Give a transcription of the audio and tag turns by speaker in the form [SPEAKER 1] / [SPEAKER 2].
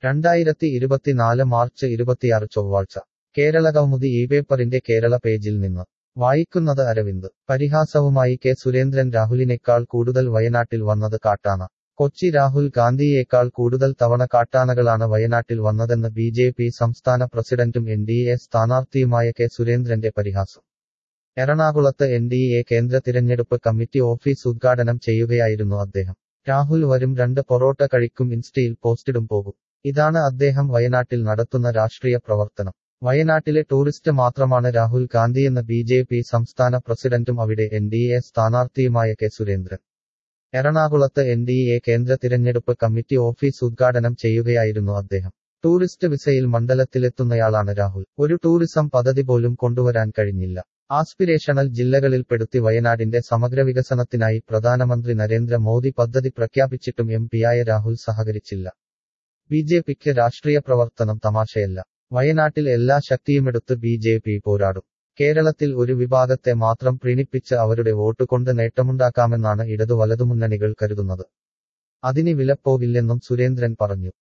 [SPEAKER 1] രണ്ടായിരത്തി ഇരുപത്തിനാല് മാർച്ച് ഇരുപത്തിയാറ് ചൊവ്വാഴ്ച കേരള കൗമുദി ഈ പേപ്പറിന്റെ കേരള പേജിൽ നിന്ന് വായിക്കുന്നത് അരവിന്ദ് പരിഹാസവുമായി കെ സുരേന്ദ്രൻ രാഹുലിനേക്കാൾ കൂടുതൽ വയനാട്ടിൽ വന്നത് കാട്ടാന കൊച്ചി രാഹുൽ ഗാന്ധിയേക്കാൾ കൂടുതൽ തവണ കാട്ടാനകളാണ് വയനാട്ടിൽ വന്നതെന്ന് ബി ജെ പി സംസ്ഥാന പ്രസിഡന്റും എൻ ഡി എ സ്ഥാനാർത്ഥിയുമായ കെ സുരേന്ദ്രന്റെ പരിഹാസം എറണാകുളത്ത് എൻ ഡി എ കേന്ദ്ര തിരഞ്ഞെടുപ്പ് കമ്മിറ്റി ഓഫീസ് ഉദ്ഘാടനം ചെയ്യുകയായിരുന്നു അദ്ദേഹം രാഹുൽ വരും രണ്ട് പൊറോട്ട കഴിക്കും ഇൻസ്റ്റയിൽ പോസ്റ്റിടും പോകും ഇതാണ് അദ്ദേഹം വയനാട്ടിൽ നടത്തുന്ന രാഷ്ട്രീയ പ്രവർത്തനം വയനാട്ടിലെ ടൂറിസ്റ്റ് മാത്രമാണ് രാഹുൽ ഗാന്ധിയെന്ന് ബി ജെ പി സംസ്ഥാന പ്രസിഡന്റും അവിടെ എൻ ഡി എ സ്ഥാനാർത്ഥിയുമായ കെ സുരേന്ദ്രൻ എറണാകുളത്ത് എൻ ഡി എ കേന്ദ്ര തിരഞ്ഞെടുപ്പ് കമ്മിറ്റി ഓഫീസ് ഉദ്ഘാടനം ചെയ്യുകയായിരുന്നു അദ്ദേഹം ടൂറിസ്റ്റ് വിസയിൽ മണ്ഡലത്തിലെത്തുന്നയാളാണ് രാഹുൽ ഒരു ടൂറിസം പദ്ധതി പോലും കൊണ്ടുവരാൻ കഴിഞ്ഞില്ല ആസ്പിരേഷണൽ ജില്ലകളിൽപ്പെടുത്തി വയനാടിന്റെ സമഗ്ര വികസനത്തിനായി പ്രധാനമന്ത്രി നരേന്ദ്ര മോദി പദ്ധതി പ്രഖ്യാപിച്ചിട്ടും എം പിയായ രാഹുൽ സഹകരിച്ചില്ല ബി ജെ പിക്ക് രാഷ്ട്രീയ പ്രവർത്തനം തമാശയല്ല വയനാട്ടിൽ എല്ലാ ശക്തിയുമെടുത്ത് ബി ജെ പി പോരാടും കേരളത്തിൽ ഒരു വിഭാഗത്തെ മാത്രം പ്രീണിപ്പിച്ച് അവരുടെ വോട്ട് കൊണ്ട് നേട്ടമുണ്ടാക്കാമെന്നാണ് ഇടതു വലതുമുന്നണികൾ കരുതുന്നത് അതിന് വിലപ്പോവില്ലെന്നും സുരേന്ദ്രൻ പറഞ്ഞു